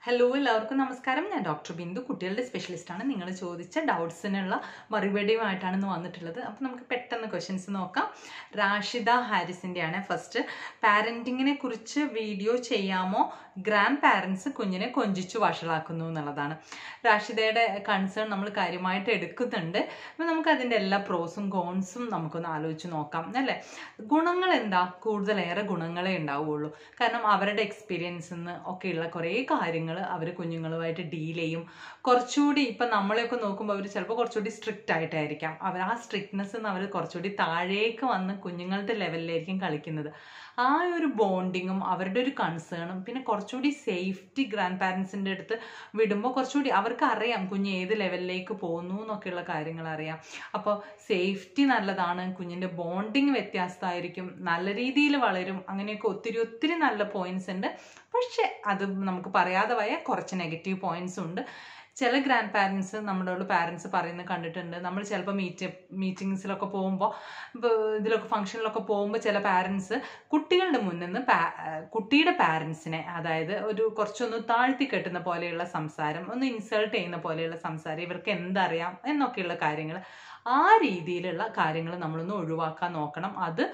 hello എല്ലാവർക്കും നമസ്കാരം ഞാൻ ഡോക്ടർ ബിന്ദു കുട്ടികളുടെ സ്പെഷ്യലിസ്റ്റാണ് നിങ്ങൾ ചോദിച്ച ഡൗട്ട്സിനുള്ള മറുപടിയുമായിട്ടാണ് ഇന്ന് വന്നിട്ടുള്ളത് അപ്പോൾ നമുക്ക് പെട്ടെന്ന് ക്വസ്റ്റ്യൻസ് നോക്കാം റാഷിദ ഹാരിസിൻ്റെയാണ് ഫസ്റ്റ് പാരൻറ്റിങ്ങിനെ കുറിച്ച് വീഡിയോ ചെയ്യാമോ ഗ്രാൻഡ് പാരൻസ് കുഞ്ഞിനെ കൊഞ്ചിച്ചു വഷളാക്കുന്നു എന്നുള്ളതാണ് റാഷിദയുടെ കൺസേൺ നമ്മൾ കാര്യമായിട്ട് എടുക്കുന്നുണ്ട് അപ്പോൾ നമുക്ക് അതിൻ്റെ എല്ലാ പ്രോസും കോൺസും നമുക്കൊന്ന് ആലോചിച്ച് നോക്കാം അല്ലേ ഗുണങ്ങൾ എന്താ കൂടുതലേറെ ഗുണങ്ങളേ ഉണ്ടാവുകയുള്ളൂ കാരണം അവരുടെ എക്സ്പീരിയൻസിൽ നിന്ന് ഒക്കെയുള്ള കുറേ കാര്യങ്ങൾ അവർ കുഞ്ഞുങ്ങളുമായിട്ട് ഡീൽ ചെയ്യും കുറച്ചുകൂടി ഇപ്പം നമ്മളെയൊക്കെ നോക്കുമ്പോൾ അവർ ചിലപ്പോൾ കുറച്ചുകൂടി സ്ട്രിക്റ്റ് ആയിട്ടായിരിക്കാം അവർ ആ സ്ട്രിക്ട്നെസ് നിന്ന് അവർ കുറച്ചുകൂടി താഴേക്ക് വന്ന് കുഞ്ഞുങ്ങളുടെ ലെവലിലായിരിക്കും കളിക്കുന്നത് ആ ഒരു ബോണ്ടിങ്ങും അവരുടെ ഒരു കൺസേണും പിന്നെ കുറച്ചുകൂടി സേഫ്റ്റി ഗ്രാൻഡ് പാരൻസിൻ്റെ അടുത്ത് വിടുമ്പോൾ കുറച്ചുകൂടി അവർക്ക് അറിയാം കുഞ്ഞ് ഏത് ലെവലിലേക്ക് പോകുന്നു എന്നൊക്കെയുള്ള കാര്യങ്ങൾ അറിയാം അപ്പോൾ സേഫ്റ്റി നല്ലതാണ് കുഞ്ഞിൻ്റെ ബോണ്ടിങ് വ്യത്യാസമായിരിക്കും നല്ല രീതിയിൽ വളരും അങ്ങനെയൊക്കെ ഒത്തിരി ഒത്തിരി നല്ല പോയിന്റ്സ് ഉണ്ട് പക്ഷേ അത് നമുക്ക് പറയാതെ പോയ കുറച്ച് നെഗറ്റീവ് പോയിന്റ്സ് ഉണ്ട് ചില ഗ്രാൻഡ് പാരൻസ് നമ്മളോട് പാരൻസ് പറയുന്നത് കണ്ടിട്ടുണ്ട് നമ്മൾ ചിലപ്പോൾ മീറ്റ് മീറ്റിങ്സിലൊക്കെ പോകുമ്പോൾ ഇപ്പോൾ ഇതിലൊക്കെ ഫംഗ്ഷനിലൊക്കെ പോകുമ്പോൾ ചില പാരൻസ് കുട്ടികളുടെ മുന്നിൽ നിന്ന് പാ കുട്ടിയുടെ പാരൻസിനെ അതായത് ഒരു കുറച്ചൊന്ന് താഴ്ത്തി കെട്ടുന്ന പോലെയുള്ള സംസാരം ഒന്ന് ഇൻസൾട്ട് ചെയ്യുന്ന പോലെയുള്ള സംസാരം ഇവർക്ക് എന്തറിയാം എന്നൊക്കെയുള്ള കാര്യങ്ങൾ ആ രീതിയിലുള്ള കാര്യങ്ങൾ നമ്മളൊന്ന് ഒഴിവാക്കാൻ നോക്കണം അത്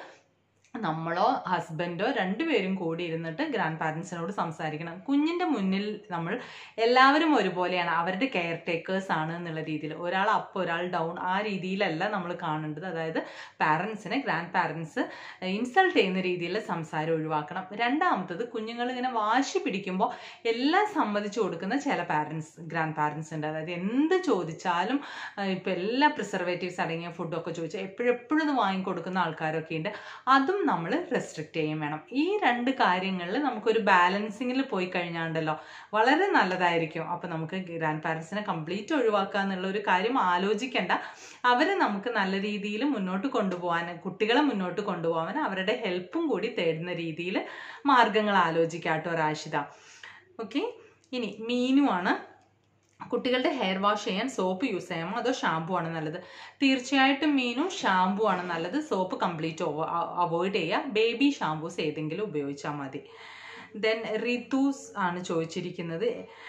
നമ്മളോ ഹസ്ബൻഡോ രണ്ടുപേരും കൂടി ഇരുന്നിട്ട് ഗ്രാൻഡ് പാരൻസിനോട് സംസാരിക്കണം കുഞ്ഞിൻ്റെ മുന്നിൽ നമ്മൾ എല്ലാവരും ഒരുപോലെയാണ് അവരുടെ കെയർ ടേക്കേഴ്സ് ആണ് എന്നുള്ള രീതിയിൽ ഒരാൾ അപ്പ് ഒരാൾ ഡൗൺ ആ രീതിയിലല്ല നമ്മൾ കാണേണ്ടത് അതായത് പാരൻസിനെ ഗ്രാൻഡ് പാരൻസ് ഇൻസൾട്ട് ചെയ്യുന്ന രീതിയിൽ സംസാരം ഒഴിവാക്കണം രണ്ടാമത്തത് കുഞ്ഞുങ്ങൾ ഇങ്ങനെ വാശി പിടിക്കുമ്പോൾ എല്ലാം സമ്മതിച്ചു കൊടുക്കുന്ന ചില പാരൻസ് ഗ്രാൻഡ് പാരൻസ് ഉണ്ട് അതായത് എന്ത് ചോദിച്ചാലും ഇപ്പം എല്ലാ പ്രിസർവേറ്റീവ്സ് അടങ്ങിയ ഫുഡൊക്കെ ചോദിച്ചാൽ എപ്പോഴെപ്പോഴും ഇത് വാങ്ങിക്കൊടുക്കുന്ന ആൾക്കാരൊക്കെ ഉണ്ട് അതും നമ്മൾ റെസ്ട്രിക്റ്റ് ചെയ്യും വേണം ഈ രണ്ട് കാര്യങ്ങളിൽ നമുക്കൊരു ബാലൻസിങ്ങിൽ പോയി കഴിഞ്ഞാണ്ടല്ലോ വളരെ നല്ലതായിരിക്കും അപ്പം നമുക്ക് ഗ്രാൻഡ് പാരൻസിനെ കംപ്ലീറ്റ് ഒഴിവാക്കുക എന്നുള്ള ഒരു കാര്യം ആലോചിക്കേണ്ട അവരെ നമുക്ക് നല്ല രീതിയിൽ മുന്നോട്ട് കൊണ്ടുപോകാൻ കുട്ടികളെ മുന്നോട്ട് കൊണ്ടുപോകാൻ അവരുടെ ഹെൽപ്പും കൂടി തേടുന്ന രീതിയിൽ മാർഗങ്ങൾ ആലോചിക്കാട്ടോ രാഷിത ഓക്കെ ഇനി മീനുമാണ് കുട്ടികളുടെ ഹെയർ വാഷ് ചെയ്യാൻ സോപ്പ് യൂസ് ചെയ്യാമോ അതോ ഷാമ്പു ആണ് നല്ലത് തീർച്ചയായിട്ടും മീനും ഷാമ്പു ആണ് നല്ലത് സോപ്പ് കംപ്ലീറ്റ് അവോയ്ഡ് ചെയ്യുക ബേബി ഷാമ്പൂസ് ഏതെങ്കിലും ഉപയോഗിച്ചാൽ മതി ദെൻ റിതൂസ് ആണ് ചോദിച്ചിരിക്കുന്നത്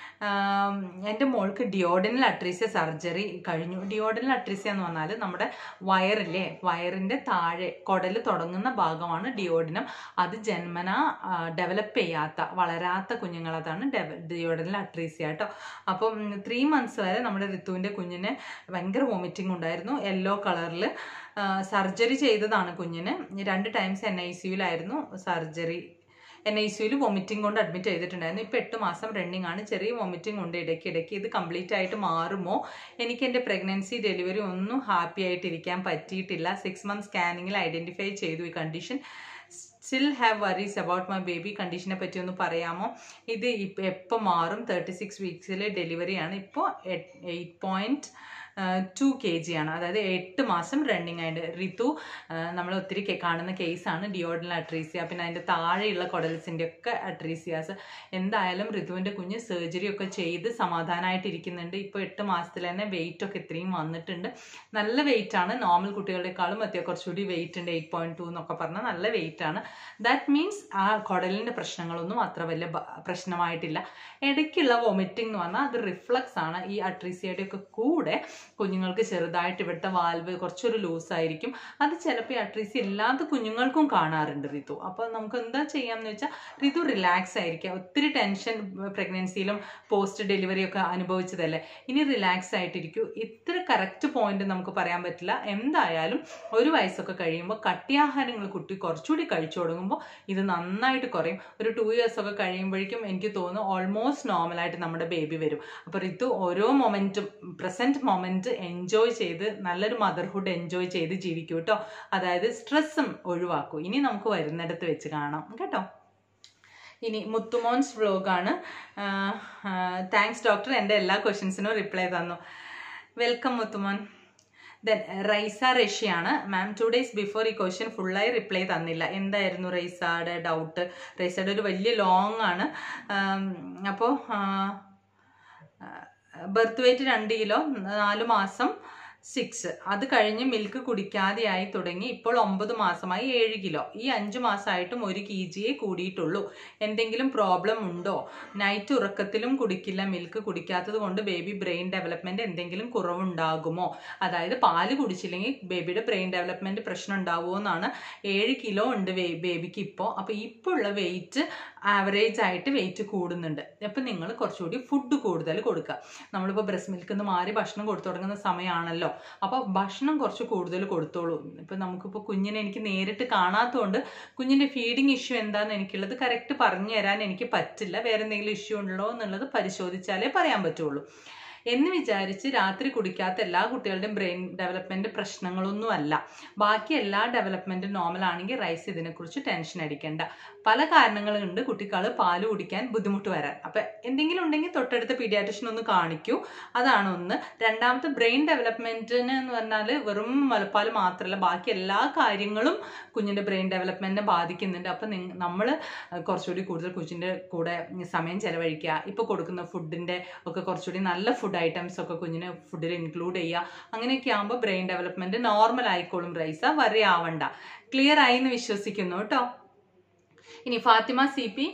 എൻ്റെ മോൾക്ക് ഡിയോഡിനൽ അട്രീസിയ സർജറി കഴിഞ്ഞു ഡിയോഡിനൽ അട്രീസിയ എന്ന് പറഞ്ഞാൽ നമ്മുടെ വയറിലെ വയറിൻ്റെ താഴെ കുടൽ തുടങ്ങുന്ന ഭാഗമാണ് ഡിയോഡിനം അത് ജന്മന ഡെവലപ്പ് ചെയ്യാത്ത വളരാത്ത കുഞ്ഞുങ്ങളതാണ് ഡെവ ഡിയോഡിനൽ അട്രീസിയ കേട്ടോ അപ്പം ത്രീ മന്ത്സ് വരെ നമ്മുടെ ഋതുവിൻ്റെ കുഞ്ഞിന് ഭയങ്കര വോമിറ്റിംഗ് ഉണ്ടായിരുന്നു യെല്ലോ കളറിൽ സർജറി ചെയ്തതാണ് കുഞ്ഞിന് രണ്ട് ടൈംസ് എൻ ഐ സിയുലായിരുന്നു സർജറി എൻ ഐ സിയുയിൽ വോമിറ്റിംഗ് കൊണ്ട് അഡ്മിറ്റ് ചെയ്തിട്ടുണ്ടായിരുന്നു ഇപ്പോൾ എട്ട് മാസം റണ്ണിങ് ആണ് ചെറിയ വോമിറ്റിംഗ് ഉണ്ട് ഇടയ്ക്ക് ഇടയ്ക്ക് ഇത് കംപ്ലീറ്റ് ആയിട്ട് മാറുമോ എനിക്ക് എൻ്റെ പ്രഗ്നൻസി ഡെലിവറി ഒന്നും ഹാപ്പി ആയിട്ടിരിക്കാൻ പറ്റിയിട്ടില്ല സിക്സ് മന്ത് സ്കാനിങ്ങിൽ ഐഡൻറ്റിഫൈ ചെയ്തു ഈ condition still have worries about my baby കണ്ടീഷനെ പറ്റി ഒന്ന് പറയാമോ ഇത് ഇപ്പം എപ്പോൾ മാറും തേർട്ടി സിക്സ് വീക്സിലെ ഡെലിവറിയാണ് ഇപ്പോൾ eight point two K G ആണ് അതായത് എട്ട് മാസം റണ്ണിങ് ആയിട്ട് ഋതു നമ്മൾ ഒത്തിരി കാണുന്ന കേസാണ് ഡിയോഡിനൽ അട്രീസിയ പിന്നെ അതിൻ്റെ താഴെയുള്ള കൊടൽസിൻ്റെ ഒക്കെ അട്രീസിയാസ് എന്തായാലും ഋതുവിൻ്റെ കുഞ്ഞ് സർജറി ഒക്കെ ചെയ്ത് സമാധാനമായിട്ടിരിക്കുന്നുണ്ട് ഇപ്പോൾ എട്ട് മാസത്തിൽ തന്നെ വെയിറ്റ് ഒക്കെ ഇത്രയും വന്നിട്ടുണ്ട് നല്ല വെയിറ്റ് ആണ് നോർമൽ കുട്ടികളെക്കാളും അത്യാവശ്യം കുറച്ചുകൂടി വെയിറ്റ് ഉണ്ട് എയ്റ്റ് പോയിൻറ്റ് ടു എന്നൊക്കെ പറഞ്ഞാൽ നല്ല വെയിറ്റ് ആണ് ദാറ്റ് മീൻസ് ആ കുടലിൻ്റെ പ്രശ്നങ്ങളൊന്നും അത്ര വലിയ പ്രശ്നമായിട്ടില്ല ഇടയ്ക്കുള്ള വൊമിറ്റിംഗ് എന്ന് പറഞ്ഞാൽ അത് റിഫ്ലക്സ് ആണ് ഈ അട്രീസിയയുടെ ഒക്കെ കൂടെ കുഞ്ഞുങ്ങൾക്ക് ചെറുതായിട്ട് ഇവിടുത്തെ വാൽവ് കുറച്ചൊരു ലൂസ് ആയിരിക്കും അത് ചിലപ്പോൾ ഈ അട്രീസി ഇല്ലാത്ത കുഞ്ഞുങ്ങൾക്കും കാണാറുണ്ട് ഋതു അപ്പോൾ നമുക്ക് എന്താ ചെയ്യാമെന്ന് വെച്ചാൽ ഋതു റിലാക്സ് ആയിരിക്കുക ഒത്തിരി ടെൻഷൻ പ്രഗ്നൻസിയിലും പോസ്റ്റ് ഡെലിവറി ഒക്കെ അനുഭവിച്ചതല്ലേ ഇനി റിലാക്സ് ആയിട്ടിരിക്കൂ ഇത്ര കറക്റ്റ് പോയിന്റ് നമുക്ക് പറയാൻ പറ്റില്ല എന്തായാലും ഒരു വയസ്സൊക്കെ കഴിയുമ്പോൾ കട്ടിയാഹാരങ്ങൾ കുട്ടി കുറച്ചുകൂടി കഴിച്ചു തുടങ്ങുമ്പോൾ ഇത് നന്നായിട്ട് കുറയും ഒരു ടു ഇയേഴ്സ് ഒക്കെ കഴിയുമ്പോഴേക്കും എനിക്ക് തോന്നുന്നു ഓൾമോസ്റ്റ് നോർമലായിട്ട് നമ്മുടെ ബേബി വരും അപ്പോൾ ഋതു ഓരോ മൊമെൻറ്റും പ്രസൻറ്റ് മൊമെൻറ്റ് എൻജോയ് ചെയ്ത് നല്ലൊരു മദർഹുഡ് എൻജോയ് ചെയ്ത് ജീവിക്കൂ കേട്ടോ അതായത് സ്ട്രെസ്സും ഒഴിവാക്കൂ ഇനി നമുക്ക് വരുന്നിടത്ത് വെച്ച് കാണാം കേട്ടോ ഇനി മുത്തുമോൻസ് വ്ലോഗാണ് താങ്ക്സ് ഡോക്ടർ എൻ്റെ എല്ലാ ക്വസ്റ്റ്യൻസിനും റിപ്ലൈ തന്നു വെൽക്കം മുത്തുമോൻ ദെൻ റൈസ റഷ്യയാണ് മാം ടു ഡേയ്സ് ബിഫോർ ഈ ക്വസ്റ്റ്യൻ ഫുള്ളായി റിപ്ലൈ തന്നില്ല എന്തായിരുന്നു റൈസയുടെ ഡൗട്ട് റൈസയുടെ ഒരു വലിയ ലോങ് ആണ് അപ്പോൾ ബർത്ത് വെയിറ്റ് രണ്ട് കിലോ നാല് മാസം സിക്സ് അത് കഴിഞ്ഞ് മിൽക്ക് കുടിക്കാതെയായി തുടങ്ങി ഇപ്പോൾ ഒമ്പത് മാസമായി ഏഴ് കിലോ ഈ അഞ്ച് മാസമായിട്ടും ഒരു കെ ജിയെ കൂടിയിട്ടുള്ളൂ എന്തെങ്കിലും പ്രോബ്ലം ഉണ്ടോ നൈറ്റ് ഉറക്കത്തിലും കുടിക്കില്ല മിൽക്ക് കുടിക്കാത്തത് കൊണ്ട് ബേബി ബ്രെയിൻ ഡെവലപ്മെന്റ് എന്തെങ്കിലും കുറവുണ്ടാകുമോ അതായത് പാല് കുടിച്ചില്ലെങ്കിൽ ബേബിയുടെ ബ്രെയിൻ ഡെവലപ്മെന്റ് പ്രശ്നം ഉണ്ടാവുമോ എന്നാണ് ഏഴ് കിലോ ഉണ്ട് ബേബിക്ക് ഇപ്പോൾ അപ്പോൾ ഇപ്പോൾ ഉള്ള വെയിറ്റ് ആവറേജ് ആയിട്ട് വെയിറ്റ് കൂടുന്നുണ്ട് അപ്പം നിങ്ങൾ കുറച്ചുകൂടി ഫുഡ് കൂടുതൽ കൊടുക്കുക നമ്മളിപ്പോൾ ബ്രസ്റ്റ് മിൽക്കിൽ നിന്ന് മാറി ഭക്ഷണം കൊടുത്തു തുടങ്ങുന്ന സമയമാണല്ലോ അപ്പോൾ ഭക്ഷണം കുറച്ച് കൂടുതൽ കൊടുത്തോളൂ ഇപ്പം നമുക്കിപ്പോൾ കുഞ്ഞിനെ എനിക്ക് നേരിട്ട് കാണാത്തതുകൊണ്ട് കുഞ്ഞിൻ്റെ ഫീഡിങ് ഇഷ്യൂ എന്താണെന്ന് എനിക്കുള്ളത് കറക്റ്റ് പറഞ്ഞു തരാൻ എനിക്ക് പറ്റില്ല വേറെ എന്തെങ്കിലും ഇഷ്യൂ ഉണ്ടോ എന്നുള്ളത് പരിശോധിച്ചാലേ പറയാൻ പറ്റുള്ളൂ എന്ന് വിചാരിച്ച് രാത്രി കുടിക്കാത്ത എല്ലാ കുട്ടികളുടെയും ബ്രെയിൻ ഡെവലപ്മെന്റ് പ്രശ്നങ്ങളൊന്നുമല്ല ബാക്കി എല്ലാ ഡെവലപ്മെന്റും നോർമൽ ആണെങ്കിൽ റൈസ് ഇതിനെക്കുറിച്ച് ടെൻഷൻ അടിക്കേണ്ട പല കാരണങ്ങളുണ്ട് കുട്ടികൾ പാല് കുടിക്കാൻ ബുദ്ധിമുട്ട് വരാൻ അപ്പം എന്തെങ്കിലും ഉണ്ടെങ്കിൽ തൊട്ടടുത്ത പീഡിയാട്രിഷ്യൻ ഒന്ന് കാണിക്കൂ അതാണ് ഒന്ന് രണ്ടാമത്തെ ബ്രെയിൻ ഡെവലപ്മെന്റിന് എന്ന് പറഞ്ഞാൽ വെറും മുലപ്പാൽ മാത്രമല്ല ബാക്കി എല്ലാ കാര്യങ്ങളും കുഞ്ഞിൻ്റെ ബ്രെയിൻ ഡെവലപ്മെന്റിനെ ബാധിക്കുന്നുണ്ട് അപ്പം നമ്മൾ കുറച്ചുകൂടി കൂടുതൽ കുഞ്ഞിൻ്റെ കൂടെ സമയം ചെലവഴിക്കുക ഇപ്പോൾ കൊടുക്കുന്ന ഫുഡിൻ്റെ ഒക്കെ കുറച്ചുകൂടി നല്ല ഫുഡ് ഐറ്റംസ് ഒക്കെ കുഞ്ഞിന് ഫുഡിൽ ഇൻക്ലൂഡ് ചെയ്യുക അങ്ങനെയൊക്കെ ആകുമ്പോൾ ബ്രെയിൻ ഡെവലപ്മെന്റ് നോർമൽ ആയിക്കോളും റൈസ വരെ ആവണ്ട ക്ലിയർ ആയി എന്ന് വിശ്വസിക്കുന്നു കേട്ടോ ഇനി Fathima C P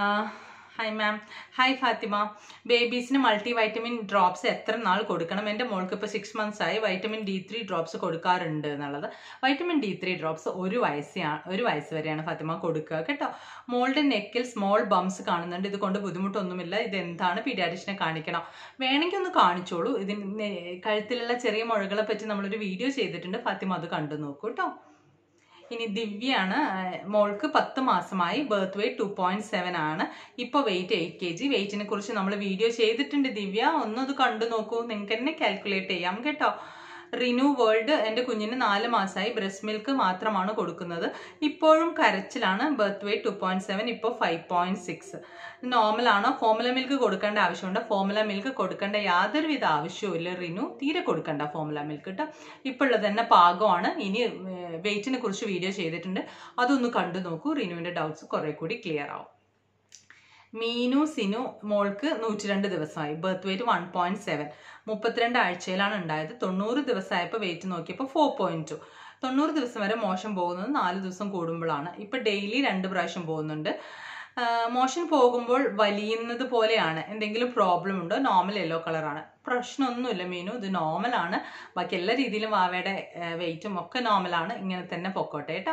hi ma'am hi Fathima ബേബീസിന് മൾട്ടി വൈറ്റമിൻ ഡ്രോപ്സ് എത്ര നാൾ കൊടുക്കണം എൻ്റെ മോൾക്ക് ഇപ്പോൾ സിക്സ് മന്ത്സ് ആയി വൈറ്റമിൻ ഡി ത്രീ ഡ്രോപ്സ് കൊടുക്കാറുണ്ട് എന്നുള്ളത് വൈറ്റമിൻ ഡി ത്രീ ഡ്രോപ്സ് ഒരു വയസ്സാണ് ഒരു വയസ്സ് വരെയാണ് ഫാത്തിമ കൊടുക്കുക കേട്ടോ മോളുടെ നെക്കിൽ സ്മോൾ ബംസ് കാണുന്നുണ്ട് ഇതുകൊണ്ട് ബുദ്ധിമുട്ടൊന്നുമില്ല ഇത് എന്താണ് പീഡിയാട്രിഷനെ കാണിക്കണം വേണമെങ്കിൽ ഒന്ന് കാണിച്ചോളൂ ഇതിന് കഴുത്തിലുള്ള ചെറിയ മുഴകളെ പറ്റി നമ്മളൊരു വീഡിയോ ചെയ്തിട്ടുണ്ട് ഫാത്തിമ അത് കണ്ടു നോക്കൂ കേട്ടോ ഇനി ദിവ്യാണ് മോൾക്ക് പത്ത് മാസമായി birth weight two point seven ആണ് ഇപ്പോൾ വെയിറ്റ് എയ്റ്റ് കെ ജി വെയിറ്റിനെ കുറിച്ച് നമ്മൾ വീഡിയോ ചെയ്തിട്ടുണ്ട് ദിവ്യ ഒന്നത് കണ്ടു നോക്കൂ നിങ്ങൾക്ക് തന്നെ കാൽക്കുലേറ്റ് ചെയ്യാം കേട്ടോ റിനു വേൾഡ് എൻ്റെ കുഞ്ഞിന് നാല് മാസമായി ബ്രസ്റ്റ് മിൽക്ക് മാത്രമാണ് കൊടുക്കുന്നത് ഇപ്പോഴും കരച്ചിലാണ് birth weight two point seven ഇപ്പോൾ ഫൈവ് പോയിന്റ് സിക്സ് നോർമലാണോ ഫോമുല മിൽക്ക് കൊടുക്കേണ്ട ആവശ്യമുണ്ട് ഫോമുല മിൽക്ക് കൊടുക്കേണ്ട യാതൊരുവിധ ആവശ്യവും റിനു തീരെ കൊടുക്കണ്ട ഫോമുല മിൽക്ക് കേട്ടോ ഇപ്പോൾ ഉള്ളത് തന്നെ പാകമാണ് ഇനി വെയിറ്റിനെ കുറിച്ച് വീഡിയോ ചെയ്തിട്ടുണ്ട് അതൊന്ന് കണ്ടു നോക്കൂ റിനുവിൻ്റെ ഡൗട്ട്സ് കുറെ കൂടി ക്ലിയർ ആവും മീനു സിനു മോൾക്ക് നൂറ്റി രണ്ട് ദിവസമായി birth weight one point seven മുപ്പത്തിരണ്ട് ആഴ്ചയിലാണ് ഉണ്ടായത് തൊണ്ണൂറ് ദിവസമായപ്പോൾ വെയിറ്റ് നോക്കിയപ്പോൾ ഫോർ പോയിന്റ് ടു തൊണ്ണൂറ് ദിവസം വരെ മോശം പോകുന്നത് നാല് ദിവസം കൂടുമ്പോഴാണ് ഇപ്പം ഡെയിലി രണ്ട് പ്രാവശ്യം പോകുന്നുണ്ട് മോഷൻ പോകുമ്പോൾ വലിയുന്നത് പോലെയാണ് എന്തെങ്കിലും പ്രോബ്ലം ഉണ്ടോ നോർമൽ യെല്ലോ കളറാണ് പ്രശ്നമൊന്നുമില്ല മീനു ഇത് നോർമലാണ് ബാക്കി എല്ലാ രീതിയിലും വാവയുടെ വെയിറ്റും ഒക്കെ നോർമലാണ് ഇങ്ങനെ തന്നെ പൊക്കോട്ടെ കേട്ടോ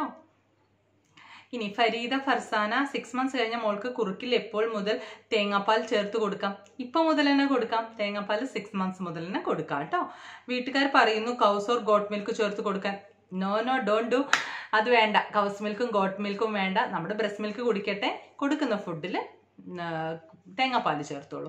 ഇനി ഫരീദ ഫർസാന സിക്സ് മന്ത്സ് കഴിഞ്ഞ മോൾക്ക് കുറുക്കിൽ എപ്പോൾ മുതൽ തേങ്ങാപ്പാൽ ചേർത്ത് കൊടുക്കാം ഇപ്പൊ മുതൽ തന്നെ കൊടുക്കാം തേങ്ങാപ്പാൽ സിക്സ് മന്ത്സ് മുതൽ തന്നെ കൊടുക്കാം കേട്ടോ വീട്ടുകാർ പറയുന്നു കൗസ് ഓർ ഗോട്ട് മിൽക്ക് ചേർത്ത് കൊടുക്കാൻ നോ നോ ഡോണ്ട് ഡു അത് വേണ്ട കൗസ് മിൽക്കും ഗോട്ട് മിൽക്കും വേണ്ട നമ്മുടെ ബ്രസ്റ്റ് മിൽക്ക് കുടിക്കട്ടെ കൊടുക്കുന്ന ഫുഡിൽ തേങ്ങാപ്പാൽ ചേർത്തോളൂ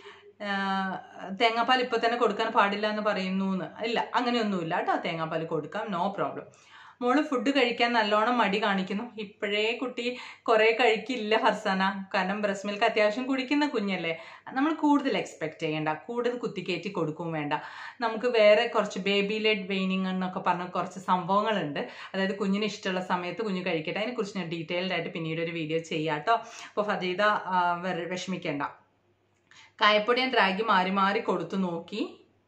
തേങ്ങാപ്പാൽ ഇപ്പോൾ തന്നെ കൊടുക്കാൻ പാടില്ല എന്ന് പറയുന്നു എന്ന് ഇല്ല അങ്ങനെയൊന്നുമില്ല കേട്ടോ തേങ്ങാപ്പാൽ കൊടുക്കാം നോ പ്രോബ്ലം മോള് ഫുഡ് കഴിക്കാൻ നല്ലോണം മടി കാണിക്കുന്നു ഇപ്പോഴേ കുട്ടി കുറേ കഴിക്കില്ല ഫർസാന കാരണം ബ്രസ്റ്റ് മിൽക്ക് അത്യാവശ്യം കുടിക്കുന്ന കുഞ്ഞല്ലേ നമ്മൾ കൂടുതൽ എക്സ്പെക്ട് ചെയ്യേണ്ട കൂടുതൽ കുത്തിക്കയറ്റി കൊടുക്കും വേണ്ട നമുക്ക് വേറെ കുറച്ച് ബേബി ലെഡ് വെയിനിങ് എന്നൊക്കെ പറഞ്ഞ കുറച്ച് സംഭവങ്ങളുണ്ട് അതായത് കുഞ്ഞിന് ഇഷ്ടമുള്ള സമയത്ത് കുഞ്ഞ് കഴിക്കട്ടെ അതിനെക്കുറിച്ച് ഞാൻ ഡീറ്റെയിൽഡ് ആയിട്ട് പിന്നീട് ഒരു വീഡിയോ ചെയ്യാം കേട്ടോ അപ്പോൾ ഫതീത വിഷമിക്കേണ്ട കായപ്പൊടി ഞാൻ റാഗി മാറി മാറി കൊടുത്തു നോക്കി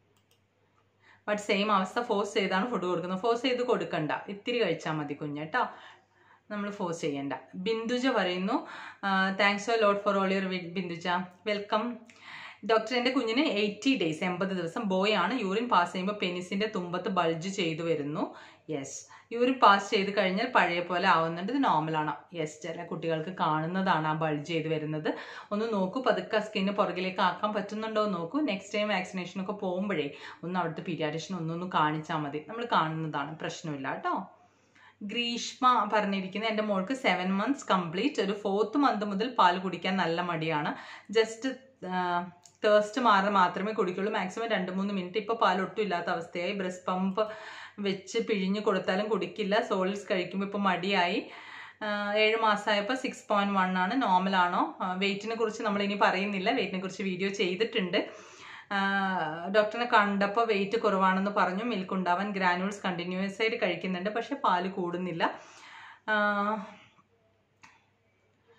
ബട്ട് സെയിം അവസ്ഥ ഫോഴ്സ് ചെയ്താണ് ഫുഡ് കൊടുക്കുന്നത് ഫോഴ്സ് ചെയ്ത് കൊടുക്കണ്ട ഇത്തിരി കഴിച്ചാൽ മതി കുഞ്ഞേട്ടോ നമ്മൾ ഫോഴ്സ് ചെയ്യണ്ട ബിന്ദുജ പറയുന്നു thanks for load for all your Binduja welcome doctor എൻ്റെ കുഞ്ഞിന് എയ്റ്റി ഡേയ്സ് എൺപത് ദിവസം ബോയ് ആണ് യൂറിൻ പാസ് ചെയ്യുമ്പോൾ പെനിസിൻ്റെ തുമ്പത്ത് ബൾജ് ചെയ്തു വരുന്നു യെസ് യൂറിൻ പാസ് ചെയ്ത് കഴിഞ്ഞാൽ പഴയ പോലെ ആവുന്നുണ്ട് ഇത് നോർമലാണ് യെസ് ചില കുട്ടികൾക്ക് കാണുന്നതാണ് ആ ബൾജ് ചെയ്ത് വരുന്നത് ഒന്ന് നോക്കൂ പതുക്കെ സ്കിന്ന് പുറകിലേക്ക് ആക്കാൻ പറ്റുന്നുണ്ടോ എന്ന് നോക്കൂ നെക്സ്റ്റ് ടൈം വാക്സിനേഷനൊക്കെ പോകുമ്പോഴേ ഒന്ന് അവിടുത്തെ പീഡിയാട്രിഷ്യൻ ഒന്നൊന്ന് കാണിച്ചാൽ മതി നമ്മൾ കാണുന്നതാണ് പ്രശ്നമില്ല കേട്ടോ ഗ്രീഷ്മ പറഞ്ഞിരിക്കുന്നത് എൻ്റെ മോൾക്ക് സെവൻ മന്ത്സ് കംപ്ലീറ്റ് ഒരു ഫോർത്ത് മന്ത് മുതൽ പാൽ കുടിക്കാൻ നല്ല മടിയാണ് ജസ്റ്റ് തേഴ്സ്റ്റ് മാറാൻ മാത്രമേ കുടിക്കുള്ളൂ മാക്സിമം രണ്ട് മൂന്ന് മിനിറ്റ് ഇപ്പോൾ പാൽ ഒട്ടും ഇല്ലാത്ത അവസ്ഥയായി ബ്രസ്റ്റ് പമ്പ് വെച്ച് പിഴിഞ്ഞ് കൊടുത്താലും കുടിക്കില്ല സോളിഡ്സ് കഴിക്കുമ്പോൾ ഇപ്പോൾ മടിയായി ഏഴ് മാസമായപ്പോൾ സിക്സ് പോയിന്റ് വൺ ആണ് നോർമലാണോ വെയിറ്റിനെ കുറിച്ച് നമ്മൾ ഇനി പറയുന്നില്ല വെയിറ്റിനെ കുറിച്ച് വീഡിയോ ചെയ്തിട്ടുണ്ട് ഡോക്ടറിനെ കണ്ടപ്പോൾ വെയിറ്റ് കുറവാണെന്ന് പറഞ്ഞു മിൽക്ക് ഉണ്ടാവാൻ ഗ്രാനുൾസ് കണ്ടിന്യൂസ് ആയിട്ട് കഴിക്കുന്നുണ്ട് പക്ഷെ പാല് കൂടുന്നില്ല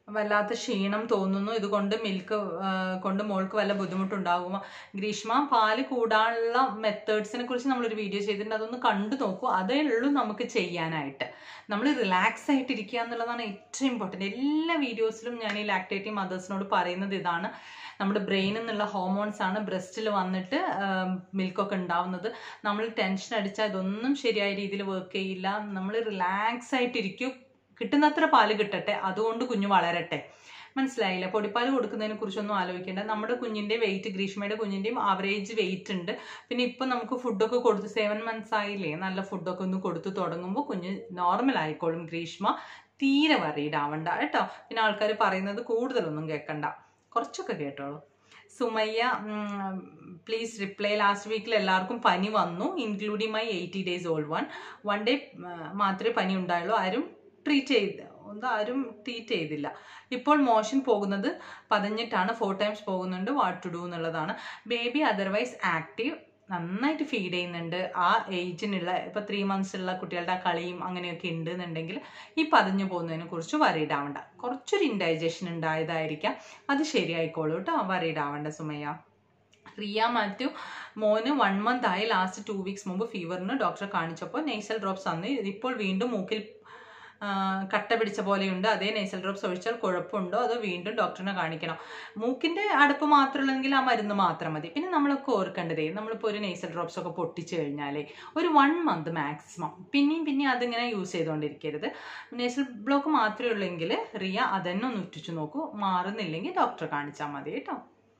വല്ലാത്ത ക്ഷീണം തോന്നുന്നു ഇതുകൊണ്ട് മിൽക്ക് കൊണ്ട് മോൾക്ക് വല്ല ബുദ്ധിമുട്ടുണ്ടാകുമോ ഗ്രീഷ്മ പാല് കൂടാനുള്ള മെത്തേഡ്സിനെ കുറിച്ച് നമ്മളൊരു വീഡിയോ ചെയ്തിട്ടുണ്ട് അതൊന്ന് കണ്ടു നോക്കൂ അതേ ഉള്ളൂ നമുക്ക് ചെയ്യാനായിട്ട് നമ്മൾ റിലാക്സ് ആയിട്ട് ഇരിക്കുക എന്നുള്ളതാണ് ഏറ്റവും ഇമ്പോർട്ടൻറ്റ് എല്ലാ വീഡിയോസിലും ഞാൻ ഈ ലാക്ടേറ്റീവ് മദേഴ്സിനോട് പറയുന്നത് ഇതാണ് നമ്മുടെ ബ്രെയിനിൽ നിന്നുള്ള ഹോർമോൺസ് ആണ് ബ്രസ്റ്റിൽ വന്നിട്ട് മിൽക്കൊക്കെ ഉണ്ടാവുന്നത് നമ്മൾ ടെൻഷൻ അടിച്ചാൽ ഇതൊന്നും ശരിയായ രീതിയിൽ വർക്ക് ചെയ്യില്ല നമ്മൾ റിലാക്സ് ആയിട്ടിരിക്കും കിട്ടുന്നത്ര പാല് കിട്ടട്ടെ അതുകൊണ്ട് കുഞ്ഞു വളരട്ടെ മനസ്സിലായില്ല പൊടിപ്പാൽ കൊടുക്കുന്നതിനെ കുറിച്ചൊന്നും ആലോചിക്കേണ്ട നമ്മുടെ കുഞ്ഞിന്റെ വെയിറ്റ് ഗ്രീഷ്മയുടെ കുഞ്ഞിന്റെയും ആവറേജ് വെയിറ്റ് ഉണ്ട് പിന്നെ ഇപ്പൊ നമുക്ക് ഫുഡൊക്കെ കൊടുത്ത് സെവൻ മന്ത്സ് ആയില്ലേ നല്ല ഫുഡൊക്കെ ഒന്ന് കൊടുത്തു തുടങ്ങുമ്പോൾ കുഞ്ഞ് നോർമൽ ആയിക്കോളും ഗ്രീഷ്മ തീരെ വറീഡ് ആവണ്ട കേട്ടോ പിന്നെ ആൾക്കാർ പറയുന്നത് കൂടുതലൊന്നും കേൾക്കണ്ട കുറച്ചൊക്കെ കേട്ടോളൂ സുമയ്യ പ്ലീസ് റിപ്ലൈ ലാസ്റ്റ് വീക്കിൽ എല്ലാവർക്കും പനി വന്നു including my eighty days old one one day മാത്രമേ പനി ഉണ്ടായുള്ളൂ ആരും ട്രീറ്റ് ചെയ്ത് ഒന്നും ആരും ട്രീറ്റ് ചെയ്തില്ല ഇപ്പോൾ മോഷൻ പോകുന്നത് പതിഞ്ഞിട്ടാണ് ഫോർ ടൈംസ് പോകുന്നുണ്ട് വാട്ട് ടു ഡു എന്നുള്ളതാണ് ബേബി അതർവൈസ് ആക്റ്റീവ് നന്നായിട്ട് ഫീഡ് ചെയ്യുന്നുണ്ട് ആ ഏജിനുള്ള ഇപ്പോൾ ത്രീ മന്ത്സ് ഉള്ള കുട്ടികളുടെ ആ കളിയും അങ്ങനെയൊക്കെ ഉണ്ട് എന്നുണ്ടെങ്കിൽ ഈ പതിഞ്ഞു പോകുന്നതിനെ കുറിച്ച് വറീഡ് ആവണ്ട കുറച്ചൊരു ഇൻഡൈജഷൻ ഉണ്ടായതായിരിക്കാം അത് ശരിയായിക്കോളൂ കേട്ടോ വറീഡ് ആവണ്ട സുമയ്യ റിയ മാത്യു മോന് വൺ മന്ത് ആയി ലാസ്റ്റ് ടു വീക്സ് മുമ്പ് ഫീവറിന് ഡോക്ടറെ കാണിച്ചപ്പോൾ നെയ്സൽ ഡ്രോപ്സ് തന്നു ഇപ്പോൾ വീണ്ടും മൂക്കിൽ കട്ട പിടിച്ച പോലെയുണ്ട് അതേ നെയ്സൽ ഡ്രോപ്സ് ഒഴിച്ചാൽ കുഴപ്പമുണ്ടോ അതോ വീണ്ടും ഡോക്ടറിനെ കാണിക്കണം മൂക്കിന്റെ അടപ്പ് മാത്രമുള്ളെങ്കിൽ ആ മരുന്ന് മാത്രം മതി പിന്നെ നമ്മളൊക്കെ ഓർക്കേണ്ടതേ നമ്മളിപ്പോൾ ഒരു നെയ്സൽ ഡ്രോപ്സ് ഒക്കെ പൊട്ടിച്ചു കഴിഞ്ഞാലേ ഒരു വൺ മന്ത് മാക്സിമം പിന്നെയും പിന്നെയും അതിങ്ങനെ യൂസ് ചെയ്തുകൊണ്ടിരിക്കരുത് നെയ്സൽ ബ്ലോക്ക് മാത്രമേ ഉള്ളെങ്കിൽ റിയ അതന്നെ ഒന്ന് ഉറ്റിച്ചു നോക്കൂ മാറുന്നില്ലെങ്കിൽ ഡോക്ടറെ കാണിച്ചാൽ മതി കേട്ടോ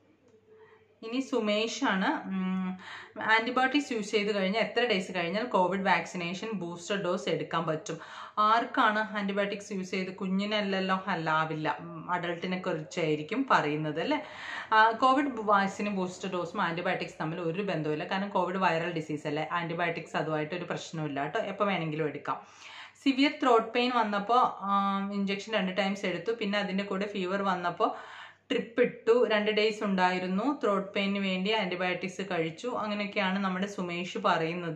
ഇനി സുമേഷാണ് ആൻറ്റിബയോട്ടിക്സ് യൂസ് ചെയ്ത് കഴിഞ്ഞാൽ എത്ര ഡേയ്സ് കഴിഞ്ഞാൽ കോവിഡ് വാക്സിനേഷൻ ബൂസ്റ്റർ ഡോസ് എടുക്കാൻ പറ്റും ആർക്കാണ് ആൻറ്റിബയോട്ടിക്സ് യൂസ് ചെയ്ത് കുഞ്ഞിനല്ലല്ലോ അല്ലാവില്ല അഡൾട്ടിനെ കുറിച്ചായിരിക്കും പറയുന്നത് അല്ലേ കോവിഡ് വാക്സിനും ബൂസ്റ്റർ ഡോസും ആൻറ്റിബയോട്ടിക്സ് തമ്മിൽ ഒരു ബന്ധവുമില്ല കാരണം കോവിഡ് വൈറൽ ഡിസീസ് അല്ലേ ആൻറ്റിബയോട്ടിക്സ് അതുമായിട്ട് ഒരു പ്രശ്നമില്ല കേട്ടോ എപ്പോൾ വേണമെങ്കിലും എടുക്കാം സിവിയർ ത്രോട്ട് പെയിൻ വന്നപ്പോൾ ഇഞ്ചെക്ഷൻ രണ്ട് ടൈംസ് എടുത്തു പിന്നെ അതിൻ്റെ കൂടെ ഫീവർ വന്നപ്പോൾ ട്രിപ്പ് ഇട്ടു രണ്ട് ഡേയ്സ് ഉണ്ടായിരുന്നു ത്രോട്ട് പെയിന് വേണ്ടി ആൻറ്റിബയോട്ടിക്സ് കഴിച്ചു അങ്ങനെയൊക്കെയാണ് നമ്മുടെ സുമേഷ് പറയുന്നത്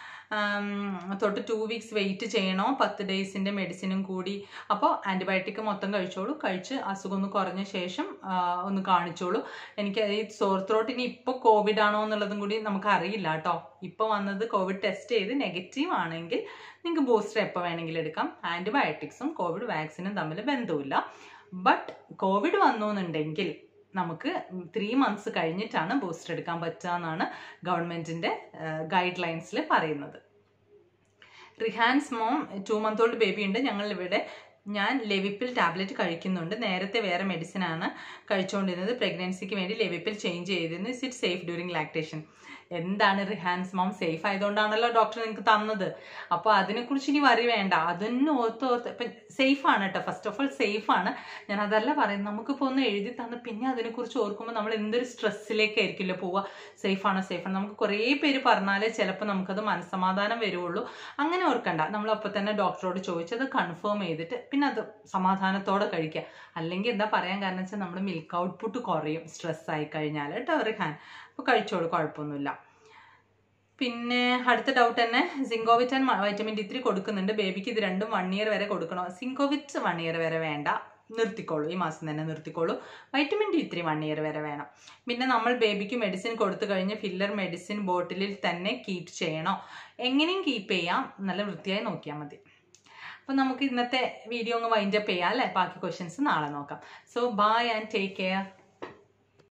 തൊട്ട് ടു വീക്സ് വെയിറ്റ് ചെയ്യണോ പത്ത് ഡേയ്സിൻ്റെ മെഡിസിനും കൂടി അപ്പോൾ ആൻറ്റിബയോട്ടിക് മൊത്തം കഴിച്ചോളൂ കഴിച്ച് അസുഖം ഒന്ന് കുറഞ്ഞ ശേഷം ഒന്ന് കാണിച്ചോളൂ എനിക്ക് ഈ സോർ ത്രോട്ട് ഇനി ഇപ്പോൾ കോവിഡ് ആണോ എന്നുള്ളതും കൂടി നമുക്ക് അറിയില്ല കേട്ടോ ഇപ്പോൾ വന്നത് കോവിഡ് ടെസ്റ്റ് ചെയ്ത് നെഗറ്റീവ് ആണെങ്കിൽ നിങ്ങൾക്ക് ബൂസ്റ്റർ എപ്പോൾ വേണമെങ്കിലും എടുക്കാം ആൻറ്റിബയോട്ടിക്സും കോവിഡ് വാക്സിനും തമ്മിൽ ബന്ധമില്ല ബട്ട് കോവിഡ് വന്നു എന്നുണ്ടെങ്കിൽ നമുക്ക് ത്രീ മന്ത്സ് കഴിഞ്ഞിട്ടാണ് ബൂസ്റ്റർ എടുക്കാൻ പറ്റുക എന്നാണ് ഗവൺമെന്റിന്റെ ഗൈഡ് ലൈൻസിൽ പറയുന്നത് റിഹാൻസ് mom two month old baby ഉണ്ട് ഞങ്ങൾ ഇവിടെ ഞാൻ ലെവിപ്പിൽ ടാബ്ലറ്റ് കഴിക്കുന്നുണ്ട് നേരത്തെ വേറെ മെഡിസിൻ ആണ് കഴിച്ചുകൊണ്ടിരുന്നത് പ്രഗ്നൻസിക്ക് വേണ്ടി ലെവിപ്പിൽ ചേഞ്ച് ചെയ്തിരുന്നു is it safe during lactation എന്താണ് റിഹാൻസ് മോം സേഫ് ആയതുകൊണ്ടാണല്ലോ ഡോക്ടർ നിങ്ങൾക്ക് തന്നത് അപ്പോൾ അതിനെക്കുറിച്ച് ഇനി വറി വേണ്ട അതൊന്നും ഓർത്ത് ഓർത്ത് ഇപ്പം സേഫ് ആണ് കേട്ടോ ഫസ്റ്റ് ഓഫ് ഓൾ സേഫ് ആണ് ഞാൻ അതല്ല പറയുന്നത് നമുക്കിപ്പോൾ ഒന്ന് എഴുതി തന്ന് പിന്നെ അതിനെക്കുറിച്ച് ഓർക്കുമ്പോൾ നമ്മൾ എന്തൊരു സ്ട്രെസ്സിലേക്കായിരിക്കില്ല പോവുക സേഫ് ആണോ സേഫ് ആണ് നമുക്ക് കുറേ പേര് പറഞ്ഞാലേ ചിലപ്പോൾ നമുക്കത് മനസ്സമാധാനം വരുള്ളൂ അങ്ങനെ ഓർക്കണ്ട നമ്മൾ അപ്പോൾ തന്നെ ഡോക്ടറോട് ചോദിച്ചത് കൺഫേം ചെയ്തിട്ട് പിന്നെ അത് സമാധാനത്തോടെ കഴിക്കുക അല്ലെങ്കിൽ എന്താ പറയാൻ കാരണം വെച്ചാൽ നമ്മുടെ മിൽക്ക് ഔട്ട്പുട്ട് കുറയും സ്ട്രെസ് ആയി കഴിഞ്ഞാൽ കേട്ടോ റിഹാൻ അപ്പോൾ കഴിച്ചോളൂ കുഴപ്പമൊന്നുമില്ല പിന്നെ അടുത്ത ഡൗട്ട് തന്നെ Zincovit and vitamin D three കൊടുക്കുന്നുണ്ട് ബേബിക്ക് ഇത് രണ്ടും വൺ ഇയർ വരെ കൊടുക്കണോ സിങ്കോവിറ്റ് വൺ ഇയർ വരെ വേണ്ട നിർത്തിക്കോളൂ ഈ മാസം തന്നെ നിർത്തിക്കോളൂ vitamin D three one year വരെ വേണം പിന്നെ നമ്മൾ ബേബിക്ക് മെഡിസിൻ കൊടുത്തു കഴിഞ്ഞ് ഫില്ലർ മെഡിസിൻ ബോട്ടിലിൽ തന്നെ കീപ്പ് ചെയ്യണോ എങ്ങനെയും കീപ്പ് ചെയ്യാം നല്ല വൃത്തിയായി നോക്കിയാൽ മതി അപ്പം നമുക്ക് ഇന്നത്തെ വീഡിയോ അങ്ങ് വൈൻഡപ്പ് ചെയ്യാം അല്ലേ ബാക്കി ക്വസ്റ്റ്യൻസ് നാളെ നോക്കാം so bye and take care